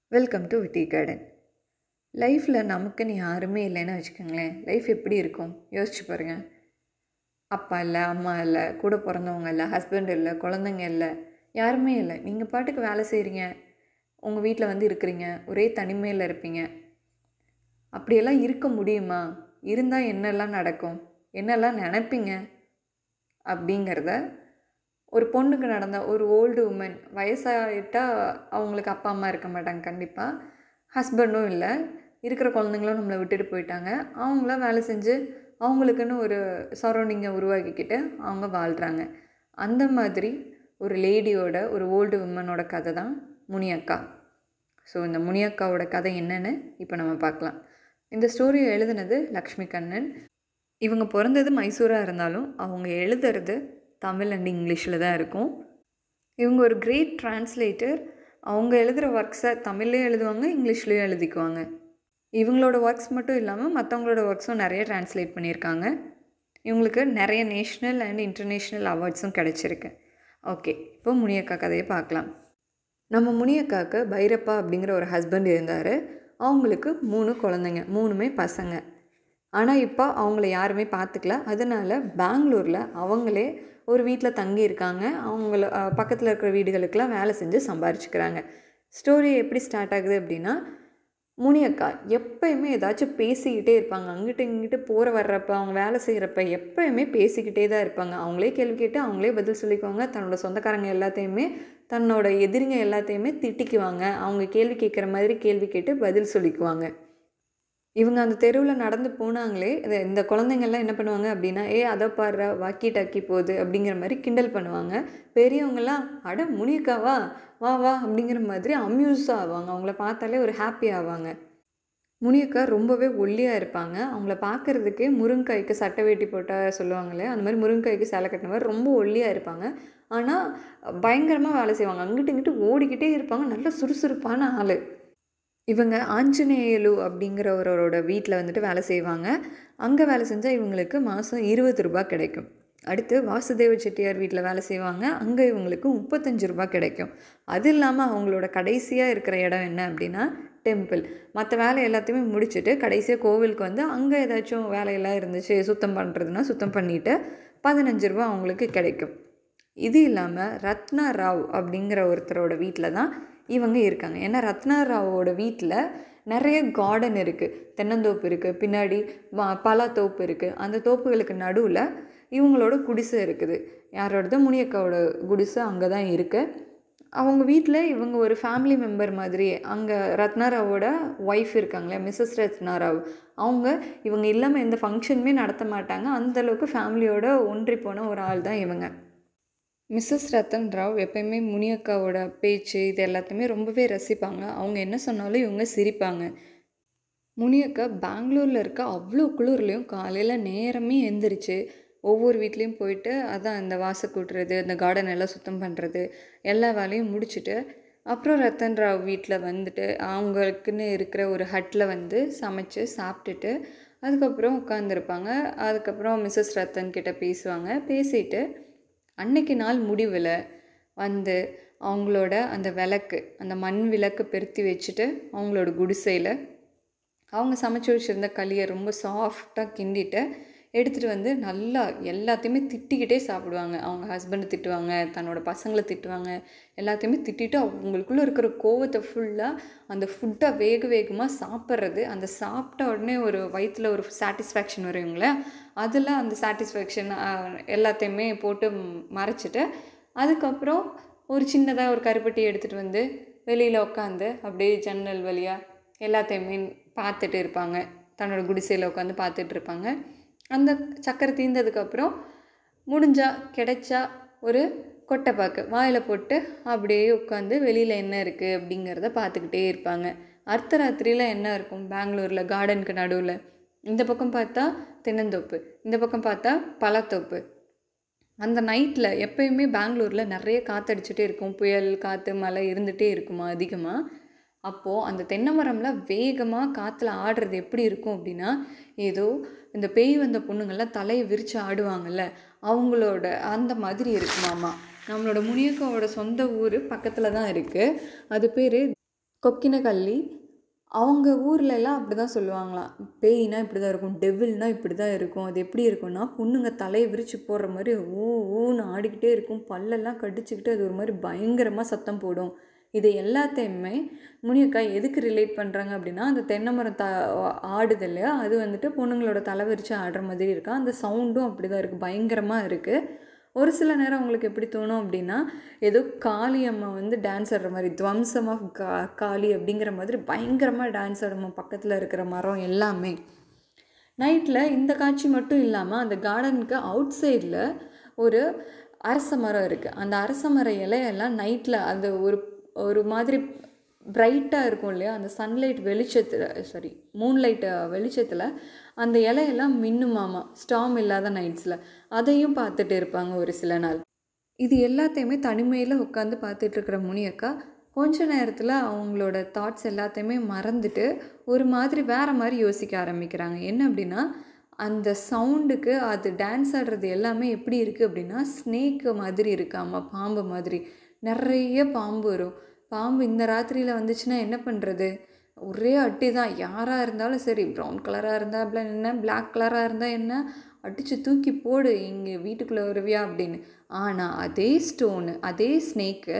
welcome to விட்டி garden லைஃப்பில் நமக்குன்னு யாருமே இல்லைன்னு வச்சுக்கோங்களேன் லைஃப் எப்படி இருக்கும் யோசிச்சு பாருங்கள் அப்பா இல்லை அம்மா இல்லை கூட பிறந்தவங்க இல்லை ஹஸ்பண்ட் இல்லை குழந்தைங்க இல்லை யாருமே இல்லை நீங்கள் பாட்டுக்கு வேலை செய்கிறீங்க உங்கள் வீட்டில் வந்து இருக்கிறீங்க ஒரே தனிமையில் இருப்பீங்க அப்படியெல்லாம் இருக்க முடியுமா இருந்தால் என்னெல்லாம் நடக்கும் என்னெல்லாம் நினைப்பீங்க அப்படிங்கிறத ஒரு பொண்ணுக்கு நடந்த ஒரு ஓல்டு உமன் வயசாகிட்டால் அவங்களுக்கு அப்பா அம்மா இருக்க மாட்டாங்க கண்டிப்பாக ஹஸ்பண்டும் இல்லை இருக்கிற குழந்தைங்களும் நம்மளை விட்டுட்டு போயிட்டாங்க அவங்களாம் வேலை செஞ்சு அவங்களுக்குன்னு ஒரு சரௌண்டிங்கை உருவாக்கிக்கிட்டு அவங்க வாழ்கிறாங்க அந்த மாதிரி ஒரு லேடியோட ஒரு ஓல்டு உமனோட கதை தான் முனியக்கா ஸோ இந்த முனியக்காவோட கதை என்னன்னு இப்போ நம்ம பார்க்கலாம் இந்த ஸ்டோரியை எழுதுனது லக்ஷ்மி கண்ணன் இவங்க பிறந்தது மைசூராக இருந்தாலும் அவங்க எழுதுறது தமிழ் அண்ட் இங்கிலீஷில் தான் இருக்கும் இவங்க ஒரு கிரேட் டிரான்ஸ்லேட்டர் அவங்க எழுதுகிற ஒர்க்ஸை தமிழ்லேயும் எழுதுவாங்க இங்கிலீஷ்லேயும் எழுதிக்குவாங்க இவங்களோட ஒர்க்ஸ் மட்டும் இல்லாமல் மற்றவங்களோட ஒர்க்ஸும் நிறைய டிரான்ஸ்லேட் பண்ணியிருக்காங்க இவங்களுக்கு நிறைய நேஷ்னல் அண்ட் இன்டர்நேஷ்னல் அவார்ட்ஸும் கிடச்சிருக்கு ஓகே இப்போ முனியக்கா கதையை பார்க்கலாம் நம்ம முனியக்காவுக்கு பைரப்பா அப்படிங்கிற ஒரு ஹஸ்பண்ட் இருந்தார் அவங்களுக்கு மூணு குழந்தைங்க மூணுமே பசங்க ஆனால் இப்போ அவங்கள யாருமே பார்த்துக்கல அதனால் பெங்களூரில் அவங்களே ஒரு வீட்டில் தங்கி இருக்காங்க அவங்கள பக்கத்தில் இருக்கிற வீடுகளுக்கெல்லாம் வேலை செஞ்சு சம்பாரிச்சுக்கிறாங்க ஸ்டோரி எப்படி ஸ்டார்ட் ஆகுது அப்படின்னா முனியக்கா எப்பயுமே ஏதாச்சும் பேசிக்கிட்டே இருப்பாங்க அங்கிட்டு இங்கிட்டு போகிற வர்றப்ப அவங்க வேலை செய்கிறப்ப எப்பயுமே பேசிக்கிட்டே தான் இருப்பாங்க அவங்களே கேள்வி கேட்டு அவங்களே பதில் சொல்லிக்குவாங்க தன்னோட சொந்தக்காரங்க எல்லாத்தையுமே தன்னோட எதிரிங்க எல்லாத்தையுமே திட்டிக்குவாங்க அவங்க கேள்வி கேட்குற மாதிரி கேள்வி கேட்டு பதில் சொல்லிக்குவாங்க இவங்க அந்த தெருவில் நடந்து போனாங்களே இது இந்த குழந்தைங்கள்லாம் என்ன பண்ணுவாங்க அப்படின்னா ஏ அதை பாடுற வாக்கி டாக்கி போகுது அப்படிங்கிற மாதிரி கிண்டல் பண்ணுவாங்க பெரியவங்களாம் அட முனியக்காவா வா வா அப்படிங்கிற மாதிரி அம்யூஸ் ஆவாங்க அவங்கள பார்த்தாலே ஒரு ஹாப்பி ஆவாங்க முனியக்கா ரொம்பவே ஒல்லியாக இருப்பாங்க அவங்கள பார்க்குறதுக்கே முருங்காய்க்கு சட்டை வேட்டி போட்டால் சொல்லுவாங்களே அந்த மாதிரி முருங்காய்க்கு சேலை கட்டின மாதிரி ரொம்ப ஒல்லியாக இருப்பாங்க ஆனால் பயங்கரமாக வேலை செய்வாங்க அங்கிட்டு இங்கிட்டு ஓடிக்கிட்டே இருப்பாங்க நல்ல சுறுசுறுப்பான ஆள் இவங்க ஆஞ்சநேயலு அப்படிங்கிறவரோட வீட்டில் வந்துட்டு வேலை செய்வாங்க அங்கே வேலை செஞ்சால் இவங்களுக்கு மாதம் இருபது ரூபா கிடைக்கும் அடுத்து வாசுதேவ செட்டியார் வீட்டில் வேலை செய்வாங்க அங்கே இவங்களுக்கு முப்பத்தஞ்சு ரூபா கிடைக்கும் அது இல்லாமல் அவங்களோட கடைசியாக இருக்கிற இடம் என்ன அப்படின்னா டெம்பிள் மற்ற வேலை எல்லாத்தையுமே முடிச்சுட்டு கடைசியாக கோவிலுக்கு வந்து அங்கே ஏதாச்சும் வேலையெல்லாம் இருந்துச்சு சுத்தம் பண்ணுறதுனா சுத்தம் பண்ணிவிட்டு பதினஞ்சு ரூபா அவங்களுக்கு கிடைக்கும் இது இல்லாமல் ரத்னா ராவ் அப்படிங்கிற ஒருத்தரோட வீட்டில் தான் இவங்க இருக்காங்க ஏன்னா ரத்னா ராவோட வீட்டில் நிறைய கார்டன் இருக்குது தென்னந்தோப்பு இருக்குது பின்னாடி பலா தோப்பு இருக்குது அந்த தோப்புகளுக்கு நடுவில் இவங்களோட குடிசை இருக்குது யாரோடது முனியக்காவோட குடிசை அங்கே தான் இருக்குது அவங்க வீட்டில் இவங்க ஒரு ஃபேமிலி மெம்பர் மாதிரி அங்கே ரத்னாராவோட ஒய்ஃப் இருக்காங்களே மிஸ்ஸஸ் ரத்னாராவ் அவங்க இவங்க இல்லாமல் எந்த ஃபங்க்ஷனுமே நடத்த மாட்டாங்க அந்தளவுக்கு ஃபேமிலியோட ஒன்றி போன ஒரு ஆள் தான் இவங்க மிஸ்ஸஸ் ரத்தன் ராவ் எப்பயுமே முனியக்காவோட பேச்சு இது எல்லாத்தையுமே ரொம்பவே ரசிப்பாங்க அவங்க என்ன சொன்னாலும் இவங்க சிரிப்பாங்க முனியக்கா பெங்களூரில் இருக்க அவ்வளோ குளிர்லேயும் காலையில் நேரமே எந்திரிச்சு ஒவ்வொரு வீட்லேயும் போயிட்டு அதான் இந்த வாசை கூட்டுறது இந்த கார்டன் எல்லாம் சுத்தம் பண்ணுறது எல்லா வேலையும் முடிச்சுட்டு அப்புறம் ரத்தன் ராவ் வீட்டில் வந்துட்டு அவங்களுக்குன்னு இருக்கிற ஒரு ஹட்டில் வந்து சமைச்சு சாப்பிட்டுட்டு அதுக்கப்புறம் உட்காந்துருப்பாங்க அதுக்கப்புறம் மிஸ்ஸஸ் ரத்தன் கிட்ட பேசுவாங்க பேசிட்டு அன்னைக்கு நாள் முடிவில் வந்து அவங்களோட அந்த விளக்கு அந்த மண் விளக்கு பெருத்தி வச்சுட்டு அவங்களோட குடிசையில் அவங்க சமைச்சு வச்சுருந்த களியை ரொம்ப சாஃப்டாக கிண்டிட்டு எடுத்துகிட்டு வந்து நல்லா எல்லாத்தையுமே திட்டிக்கிட்டே சாப்பிடுவாங்க அவங்க ஹஸ்பண்டை திட்டுவாங்க தன்னோட பசங்களை திட்டுவாங்க எல்லாத்தையுமே திட்டிட்டு அவங்களுக்குள்ளே இருக்கிற கோவத்தை ஃபுல்லாக அந்த ஃபுட்டை வேக வேகமாக சாப்பிட்றது அந்த சாப்பிட்ட உடனே ஒரு வயிற்றில் ஒரு சாட்டிஸ்ஃபேக்ஷன் வருங்களே அதில் அந்த சாட்டிஸ்ஃபேக்ஷன் எல்லாத்தையுமே போட்டு மறைச்சிட்டு அதுக்கப்புறம் ஒரு சின்னதாக ஒரு கருப்பட்டி எடுத்துகிட்டு வந்து வெளியில் உட்காந்து அப்படியே ஜன்னல் வழியாக எல்லாத்தையுமே பார்த்துட்டு இருப்பாங்க தன்னோட குடிசையில் உட்காந்து பார்த்துட்டு இருப்பாங்க அந்த சக்கரை தீர்ந்ததுக்கப்புறம் முடிஞ்சா கிடைச்சா ஒரு கொட்டைப்பாக்கு வாயில் போட்டு அப்படியே உட்காந்து வெளியில் என்ன இருக்குது அப்படிங்கிறத பார்த்துக்கிட்டே இருப்பாங்க அர்த்தராத்திரியில் என்ன இருக்கும் பெங்களூரில் கார்டனுக்கு நடுவில் இந்த பக்கம் பார்த்தா தென்னந்தோப்பு இந்த பக்கம் பார்த்தா பழத்தோப்பு அந்த நைட்டில் எப்பயுமே பெங்களூரில் நிறைய காற்றடிச்சிட்டே இருக்கும் புயல் காற்று மழை இருந்துகிட்டே இருக்குமா அதிகமாக அப்போது அந்த தென்னை மரம்லாம் வேகமாக காற்றுல ஆடுறது எப்படி இருக்கும் அப்படின்னா ஏதோ இந்த பேய் வந்த பொண்ணுங்கள்லாம் தலையை விரித்து ஆடுவாங்கல்ல அவங்களோட அந்த மாதிரி இருக்குமாமா நம்மளோட முனியக்காவோட சொந்த ஊர் பக்கத்தில் தான் இருக்குது அது பேர் கொக்கினக்கல்லி அவங்க ஊர்ல எல்லாம் அப்படி தான் சொல்லுவாங்களாம் பேய்னா இப்படி தான் இருக்கும் டெவில்னா இப்படி தான் இருக்கும் அது எப்படி இருக்கும்னா பொண்ணுங்க தலையை விரித்து போடுற மாதிரி ஊ ஊன்னு ஆடிக்கிட்டே இருக்கும் பல்லெல்லாம் கடிச்சிக்கிட்டு அது ஒரு மாதிரி பயங்கரமாக சத்தம் போடும் இது எல்லாத்தையுமே முனியக்கா எதுக்கு ரிலேட் பண்ணுறாங்க அப்படின்னா அந்த தென்னை மரம் த ஆடுது இல்லையா அது வந்துட்டு பொண்ணுங்களோட தலை விரித்து ஆடுற மாதிரி இருக்கா அந்த சவுண்டும் அப்படி தான் இருக்குது பயங்கரமாக இருக்குது ஒரு சில நேரம் உங்களுக்கு எப்படி தோணும் அப்படின்னா ஏதோ காளி அம்மா வந்து டான்ஸ் ஆடுற மாதிரி துவம்சம் ஆஃப் கா காளி அப்படிங்கிற மாதிரி பயங்கரமாக டான்ஸ் ஆடுமா பக்கத்தில் இருக்கிற மரம் எல்லாமே நைட்டில் இந்த காட்சி மட்டும் இல்லாமல் அந்த கார்டனுக்கு அவுட் சைடில் ஒரு அரச மரம் இருக்குது அந்த அரச மர இலையெல்லாம் நைட்டில் அந்த ஒரு ஒரு மாதிரி பிரைட்டாக இருக்கும் இல்லையா அந்த சன்லைட் வெளிச்சத்தில் சாரி மூன்லைட் வெளிச்சத்தில் அந்த இலையெல்லாம் மின்னுமாமா ஸ்டாம் இல்லாத நைட்ஸில் அதையும் பார்த்துட்டு இருப்பாங்க ஒரு சில நாள் இது எல்லாத்தையுமே தனிமையில் உட்காந்து பார்த்துட்டு இருக்கிற முனியக்கா கொஞ்ச நேரத்தில் அவங்களோட தாட்ஸ் எல்லாத்தையுமே மறந்துட்டு ஒரு மாதிரி வேறு மாதிரி யோசிக்க ஆரம்பிக்கிறாங்க என்ன அப்படின்னா அந்த சவுண்டுக்கு அது டான்ஸ் ஆடுறது எல்லாமே எப்படி இருக்குது அப்படின்னா ஸ்னேக்கு மாதிரி இருக்காமா பாம்பு மாதிரி நிறைய பாம்பு வரும் பாம்பு இந்த ராத்திரியில் வந்துச்சுன்னா என்ன பண்ணுறது ஒரே அட்டி தான் யாராக இருந்தாலும் சரி ப்ரௌன் கலராக இருந்தால் அப்படி என்ன பிளாக் கலராக இருந்தால் என்ன அடித்து தூக்கி போடு இங்கே வீட்டுக்குள்ளே வருவியா அப்படின்னு ஆனால் அதே ஸ்டோனு அதே ஸ்னேக்கு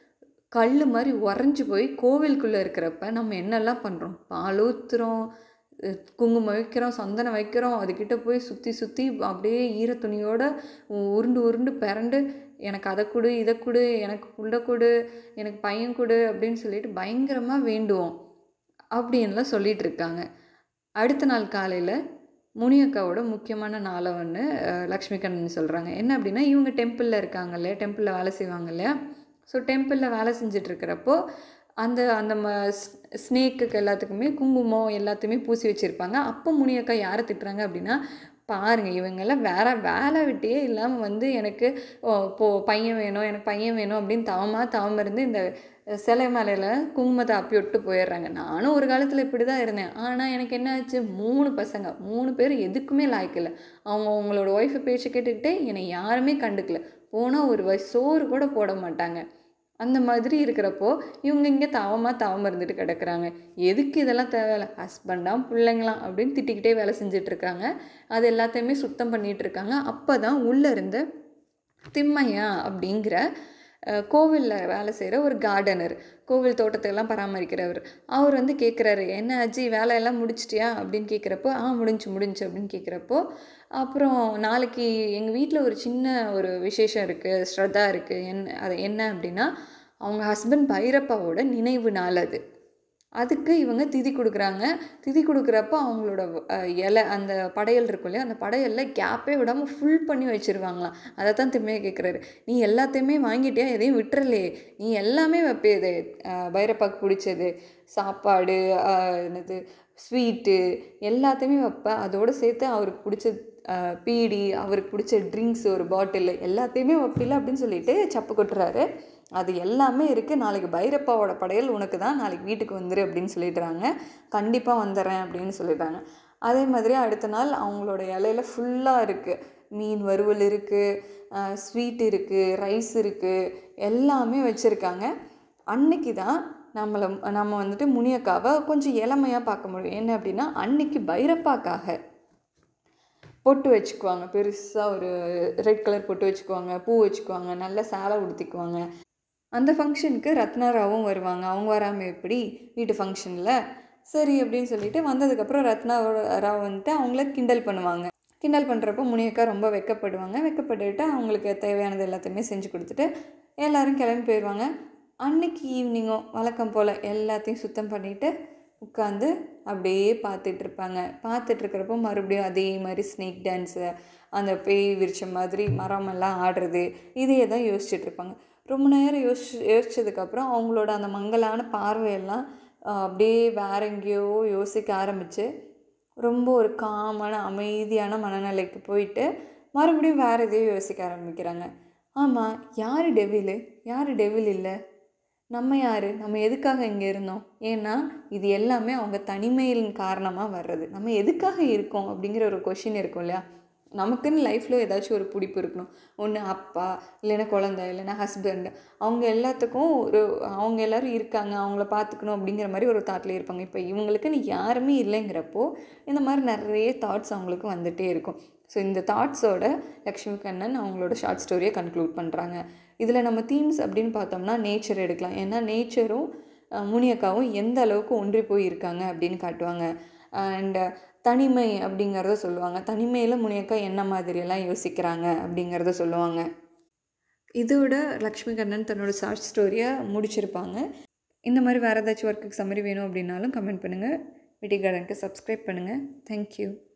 கல் மாதிரி உறைஞ்சி போய் கோவிலுக்குள்ளே இருக்கிறப்ப நம்ம என்னெல்லாம் பண்ணுறோம் பால் ஊற்றுறோம் குங்குமம் வைக்கிறோம் சந்தனம் வைக்கிறோம் அதுக்கிட்ட போய் சுற்றி சுற்றி அப்படியே ஈர துணியோட உருண்டு உருண்டு பிறண்டு எனக்கு அதை கொடு இதை கொடு எனக்கு புள்ள கொடு எனக்கு பையன் கொடு அப்படின்னு சொல்லிட்டு பயங்கரமாக வேண்டுவோம் அப்படின்லாம் சொல்லிட்டு இருக்காங்க அடுத்த நாள் காலையில் முனியக்காவோட முக்கியமான நாளை ஒன்று லக்ஷ்மி கண்ணன் சொல்கிறாங்க என்ன அப்படின்னா இவங்க டெம்பிளில் இருக்காங்க இல்லையா டெம்பிளில் வேலை செய்வாங்க இல்லையா ஸோ டெம்பிளில் வேலை செஞ்சுட்டு இருக்கிறப்போ அந்த அந்த ம ஸ்னேக்குக்கு எல்லாத்துக்குமே குங்குமம் எல்லாத்தையுமே பூசி வச்சுருப்பாங்க அப்போ முனியக்கா யாரை திட்டுறாங்க அப்படின்னா பாருங்கள் இவங்கெல்லாம் வேற வேலை விட்டே இல்லாமல் வந்து எனக்கு போ பையன் வேணும் எனக்கு பையன் வேணும் அப்படின்னு தவமாக தவம் இருந்து இந்த சிலை மேலையில் குங்குமத்தை அப்பி விட்டு போயிடுறாங்க நானும் ஒரு காலத்தில் இப்படி தான் இருந்தேன் ஆனால் எனக்கு என்ன ஆச்சு மூணு பசங்க மூணு பேர் எதுக்குமே லாய்க்கல அவங்க அவங்களோட ஒய்ஃபை பேச்சு கேட்டுக்கிட்டே என்னை யாருமே கண்டுக்கல போனால் ஒரு வயசு சோறு கூட போட மாட்டாங்க அந்த மாதிரி இருக்கிறப்போ இவங்க இங்கே தவமாக தவம் இருந்துட்டு கிடக்குறாங்க எதுக்கு இதெல்லாம் தேவையில்ல ஹஸ்பண்டாம் பிள்ளைங்களாம் அப்படின்னு திட்டிக்கிட்டே வேலை செஞ்சிட்ருக்காங்க அது எல்லாத்தையுமே சுத்தம் பண்ணிகிட்டு இருக்காங்க அப்போ தான் உள்ளே இருந்த திம்மையா அப்படிங்கிற கோவிலில் வேலை செய்கிற ஒரு கார்டனர் கோவில் தோட்டத்தையெல்லாம் பராமரிக்கிறவர் அவர் வந்து கேட்குறாரு என்ன ஆச்சு வேலையெல்லாம் முடிச்சிட்டியா அப்படின்னு கேட்குறப்போ ஆ முடிஞ்சு முடிஞ்சு அப்படின்னு கேட்குறப்போ அப்புறம் நாளைக்கு எங்கள் வீட்டில் ஒரு சின்ன ஒரு விசேஷம் இருக்குது ஸ்ரத்தா இருக்குது என்ன அது என்ன அப்படின்னா அவங்க ஹஸ்பண்ட் பைரப்பாவோட நினைவு நாள் அது அதுக்கு இவங்க திதி கொடுக்குறாங்க திதி கொடுக்குறப்போ அவங்களோட இலை அந்த படையல் இருக்கும் இல்லையா அந்த படையலில் கேப்பே விடாமல் ஃபுல் பண்ணி வச்சுருவாங்களாம் அதை தான் திம்மையை கேட்குறாரு நீ எல்லாத்தையுமே வாங்கிட்டியா எதையும் விட்டுறலையே நீ எல்லாமே வைப்பேது பைரப்பாக்கு பிடிச்சது சாப்பாடு என்னது ஸ்வீட்டு எல்லாத்தையுமே வைப்பேன் அதோடு சேர்த்து அவருக்கு பிடிச்ச பீடி அவருக்கு பிடிச்ச ட்ரிங்க்ஸ் ஒரு பாட்டில் எல்லாத்தையுமே வைப்பில்ல அப்படின்னு சொல்லிட்டு சப்பு கொட்டுறாரு அது எல்லாமே இருக்குது நாளைக்கு பைரப்பாவோட படையல் உனக்கு தான் நாளைக்கு வீட்டுக்கு வந்துரு அப்படின்னு சொல்லிடுறாங்க கண்டிப்பாக வந்துடுறேன் அப்படின்னு சொல்லிட்டாங்க அதே மாதிரி அடுத்த நாள் அவங்களோட இலையில ஃபுல்லாக இருக்குது மீன் வறுவல் இருக்குது ஸ்வீட் இருக்குது ரைஸ் இருக்குது எல்லாமே வச்சுருக்காங்க அன்னைக்கு தான் நம்மளை நம்ம வந்துட்டு முனியக்காவை கொஞ்சம் இளமையாக பார்க்க முடியும் என்ன அப்படின்னா அன்னைக்கு பைரப்பாக்காக பொட்டு வச்சுக்குவாங்க பெருசாக ஒரு ரெட் கலர் பொட்டு வச்சுக்குவாங்க பூ வச்சுக்குவாங்க நல்ல சேலை உடுத்திக்குவாங்க அந்த ஃபங்க்ஷனுக்கு ரத்னாராவும் வருவாங்க அவங்க வராமல் எப்படி வீட்டு ஃபங்க்ஷனில் சரி அப்படின்னு சொல்லிட்டு வந்ததுக்கப்புறம் ரத்னா ராவ் வந்துட்டு அவங்கள கிண்டல் பண்ணுவாங்க கிண்டல் பண்ணுறப்போ முனியக்கா ரொம்ப வெக்கப்படுவாங்க வெக்கப்பட்டுட்டு அவங்களுக்கு தேவையானது எல்லாத்தையுமே செஞ்சு கொடுத்துட்டு எல்லோரும் கிளம்பி போயிடுவாங்க அன்னைக்கு ஈவினிங்கும் வழக்கம் போல் எல்லாத்தையும் சுத்தம் பண்ணிவிட்டு உட்காந்து அப்படியே பார்த்துட்ருப்பாங்க பார்த்துட்ருக்கிறப்போ மறுபடியும் அதே மாதிரி ஸ்னேக் டான்ஸு அந்த பேய் விரிச்ச மாதிரி மரமெல்லாம் ஆடுறது இதையே தான் யோசிச்சுட்ருப்பாங்க ரொம்ப நேரம் யோசிச்சு யோசிச்சதுக்கப்புறம் அவங்களோட அந்த மங்கலான பார்வையெல்லாம் அப்படியே வேற எங்கேயோ யோசிக்க ஆரம்பித்து ரொம்ப ஒரு காமான அமைதியான மனநிலைக்கு போயிட்டு மறுபடியும் வேறு எதையோ யோசிக்க ஆரம்பிக்கிறாங்க ஆமாம் யார் டெவிலு யார் டெவில் இல்லை நம்ம யார் நம்ம எதுக்காக இங்கே இருந்தோம் ஏன்னா இது எல்லாமே அவங்க தனிமையின் காரணமாக வர்றது நம்ம எதுக்காக இருக்கோம் அப்படிங்கிற ஒரு கொஷின் இருக்கும் இல்லையா நமக்குன்னு லைஃப்பில் ஏதாச்சும் ஒரு பிடிப்பு இருக்கணும் ஒன்று அப்பா இல்லைன்னா குழந்தை இல்லைன்னா ஹஸ்பண்ட் அவங்க எல்லாத்துக்கும் ஒரு அவங்க எல்லோரும் இருக்காங்க அவங்கள பார்த்துக்கணும் அப்படிங்கிற மாதிரி ஒரு தாட்லேயே இருப்பாங்க இப்போ இவங்களுக்குன்னு யாருமே இல்லைங்கிறப்போ இந்த மாதிரி நிறைய தாட்ஸ் அவங்களுக்கு வந்துகிட்டே இருக்கும் ஸோ இந்த தாட்ஸோட லக்ஷ்மி கண்ணன் அவங்களோட ஷார்ட் ஸ்டோரியை கன்க்ளூட் பண்ணுறாங்க இதில் நம்ம தீம்ஸ் அப்படின்னு பார்த்தோம்னா நேச்சர் எடுக்கலாம் ஏன்னா நேச்சரும் முனியக்காவும் எந்த அளவுக்கு ஒன்றி போய் இருக்காங்க அப்படின்னு காட்டுவாங்க அண்ட் தனிமை அப்படிங்கிறத சொல்லுவாங்க தனிமையில் முனியக்கா என்ன மாதிரியெல்லாம் யோசிக்கிறாங்க அப்படிங்கிறத சொல்லுவாங்க இதோட லக்ஷ்மி கண்ணன் தன்னோட ஷார்ட் ஸ்டோரியை முடிச்சிருப்பாங்க இந்த மாதிரி வேறு ஏதாச்சும் ஒர்க்குக்கு சம்மரி வேணும் அப்படின்னாலும் கமெண்ட் பண்ணுங்கள் விடி கார்டனுக்கு சப்ஸ்கிரைப் பண்ணுங்கள் தேங்க்யூ